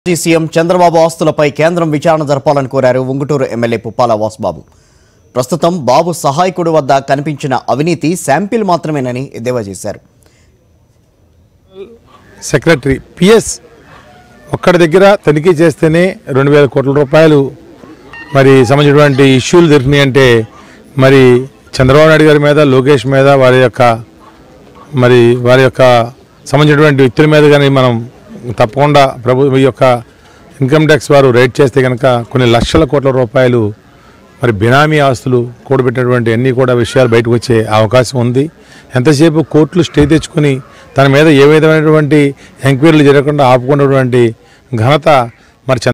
మాజీ సీఎం చంద్రబాబు ఆస్తులపై కేంద్రం విచారణ జరపాలని కోరారు ఉంగుటూరు ఎమ్మెల్యే పుప్పాల వాసుబాబు ప్రస్తుతం బాబు సహాయకుడి వద్ద కనిపించిన అవినీతి శాంపిల్ మాత్రమేనని ఎద్దేవా చేశారు సెక్రటరీ పిఎస్ ఒక్కడి దగ్గర తనిఖీ చేస్తేనే రెండు వేల కోట్ల రూపాయలు మరి సంబంధించినటువంటి ఇష్యూలు దొరికినాయి అంటే మరి చంద్రబాబు నాయుడు గారి మీద లోకేష్ మీద వారి యొక్క మరి వారి యొక్క సంబంధించినటువంటి వ్యక్తుల మీద కానీ మనం తప్పకుండా ప్రభు ఈ యొక్క ఇన్కమ్ ట్యాక్స్ వారు రేట్ చేస్తే కనుక కొన్ని లక్షల కోట్ల రూపాయలు మరి బినామీ ఆస్తులు కూడబెట్టినటువంటి అన్ని కూడా విషయాలు బయటకు వచ్చే అవకాశం ఉంది ఎంతసేపు కోర్టులు స్టే తెచ్చుకొని తన మీద ఏ విధమైనటువంటి ఎంక్వైరీలు జరగకుండా ఆపుకున్నటువంటి ఘనత మరి చంద్ర